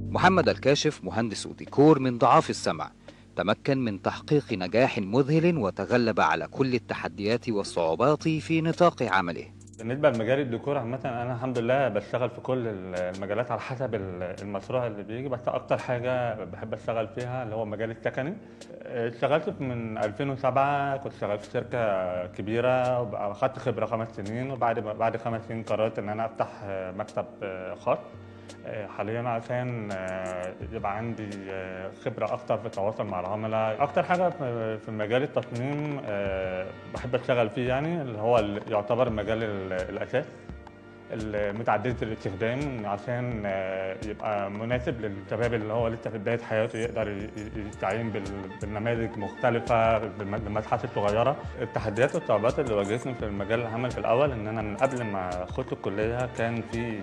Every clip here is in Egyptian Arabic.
محمد الكاشف مهندس ديكور من ضعاف السمع تمكن من تحقيق نجاح مذهل وتغلب على كل التحديات والصعوبات في نطاق عمله بالنسبه لمجال الديكور عامه انا الحمد لله بشتغل في كل المجالات على حسب المشروع اللي بيجي بس اكتر حاجه بحب اشتغل فيها اللي هو المجال السكني اشتغلت من 2007 كنت شغال في شركه كبيره واخدت خبره خمس سنين وبعد بعد خمس سنين قررت ان انا افتح مكتب خاص حاليا عشان يبقى عندي خبره اكتر في التواصل مع العملاء اكتر حاجه في مجال التصميم بحب اشتغل فيه يعني اللي هو اللي يعتبر مجال الاساس متعدده الاستخدام عشان يبقى مناسب للشباب اللي هو لسه في بدايه حياته يقدر يستعين بالنماذج مختلفه بالمساحات الصغيره التحديات والصعوبات اللي واجهتني في المجال العمل في الاول ان انا من قبل ما اخش الكليه كان في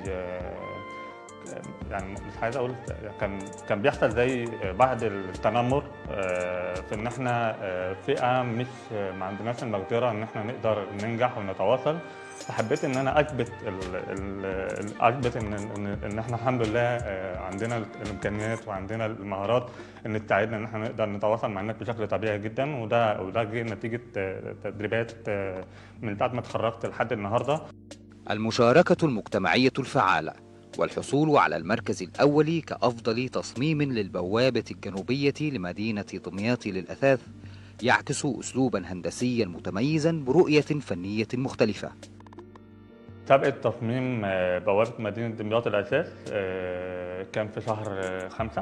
يعني مش عايز اقول كان كان بيحصل زي بعض التنمر في ان احنا فئه مش ما عندناش المقدره ان احنا نقدر ننجح ونتواصل فحبيت ان انا اثبت اثبت ان ان احنا الحمد لله عندنا الامكانيات وعندنا المهارات ان تساعدنا ان احنا نقدر نتواصل مع الناس بشكل طبيعي جدا وده وده جه نتيجه تدريبات من بعد ما اتخرجت لحد النهارده المشاركه المجتمعيه الفعاله والحصول على المركز الأول كأفضل تصميم للبوابة الجنوبية لمدينة دمياط للأثاث يعكس أسلوبا هندسيا متميزا برؤية فنية مختلفة سابقة تصميم بوابة مدينة دمياط للأساس كان في شهر خمسة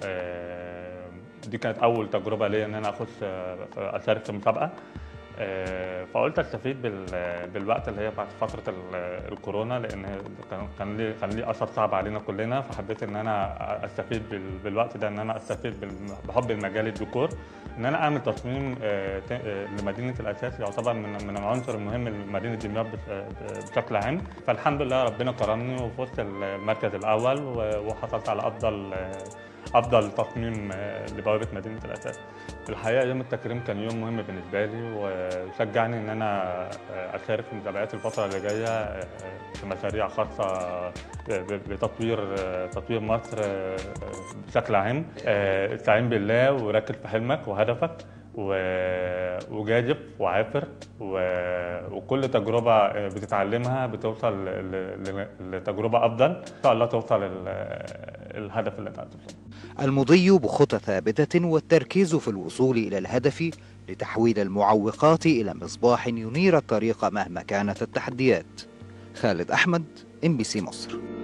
دي كانت أول تجربة ليا إن أنا أخش أشارك في مسابقة فقلت استفيد بالوقت اللي هي بعد فتره الكورونا لان كان لي كان لي اثر صعب علينا كلنا فحبيت ان انا استفيد بالوقت ده ان انا استفيد بحب المجال الديكور ان انا اعمل تصميم لمدينه الاساس يعتبر من من العنصر المهم لمدينه دمياط بشكل عام فالحمد لله ربنا كرمني وفزت المركز الاول وحصلت على افضل افضل تصميم لبوابه مدينه الاساس الحقيقه يوم التكريم كان يوم مهم بالنسبه لي وشجعني ان انا اشارك في مسابقات الفتره اللي جايه في مشاريع خاصه بتطوير تطوير مصر بشكل عام استعين بالله وركز في حلمك وهدفك وجاذب وعافر وكل تجربة بتتعلمها بتوصل لتجربة أفضل إن شاء الله توصل الهدف اللي أنت عايز توصله المضي بخطى ثابتة والتركيز في الوصول إلى الهدف لتحويل المعوقات إلى مصباح ينير الطريق مهما كانت التحديات خالد أحمد ام بي سي مصر